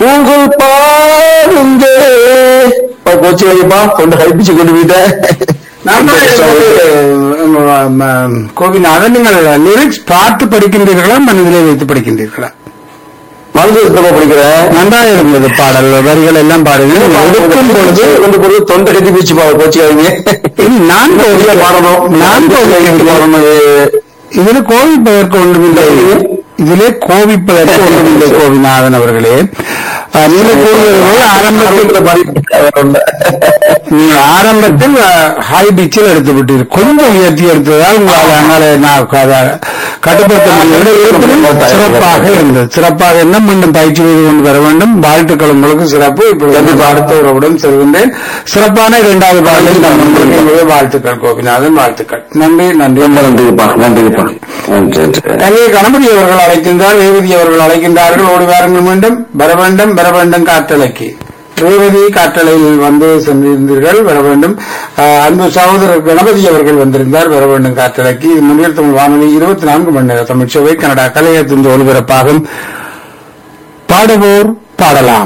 உங்கள் பாருங்க கோச்சு வைப்பா கொண்டு கழிப்பிச்சு கொண்டு போயிட்டேன் நம்ம கோவிநாதன் நீங்கள் லிரிக்ஸ் பார்த்து படிக்கின்றீர்களா மனதிலே வைத்து படிக்கின்றீர்களா மனது சுத்தமா படிக்கிறேன் நன்றாக இருந்தது பாடல் வரிகள் எல்லாம் பாடுங்கள் எடுக்கும் பொழுது கொண்டு பொழுது தொண்டை கட்டி போச்சு பா கோச்சுக்காதீங்க நான் வெளியே பாடணும் நான் நான் பாடணும் இதுல கோவிப்பதற்கு ஒன்றுமில்லை இதிலே கோவிப்பதற்கு ஒன்றுமில்லை கோவிநாதன் அவர்களே அஹ், நீங்கள் கூறுவது போல ஆரம்பத்தில் நீ ஆரம்பத்தில் ஹை பிச்சில் எடுத்து விட்டீர்கள் கொஞ்சம் உயர்த்தி எடுத்ததால் உங்களால் அதனால நான் க- கட்டுப்படுத்த முடியவில்லை இருப்பினும் சிறப்பாக இருந்தது சிறப்பாக என்ன மீண்டும் பயிற்சி செய்து கொண்டு வர வேண்டும் வாழ்த்துக்கள் உங்களுக்கு சிறப்பு இப்பொழுது கண்டிப்பா அடுத்த உறவுடன் செல்கின்றேன் சிறப்பான இரண்டாவது பாடலில் நான் உங்களுக்கு என்னுடைய வாழ்த்துக்கள் கோபிநாதன் வாழ்த்துக்கள் நன்றி நன்றி ரொம்ப நன்றிப்பா நன்றிப்பா நன்றி நன்றி தனியே கணபதி அவர்கள் அழைக்கின்றார் ரேவதி அவர்கள் அழைக்கின்றார்கள் ஓடி வாருங்கள் மீண்டும் வர வேண்டும் வர வேண்டும் காற்றலைக்கு ரேவதி காற்றலையில் வந்து சென்றிருந்தீர்கள் வர வேண்டும் அஹ், அன்பு சகோதரர் கணபதி அவர்கள் வந்திருந்தார் வர வேண்டும் காற்றலைக்கு இது முன்னில் தமிழ் வானொலி இருபத்தி நான்கு மணி நேர தமிழ்ச்சவை கனடா கலையத்தின் ஒலிபரப்பாகும் பாடுவோர் பாடலாம்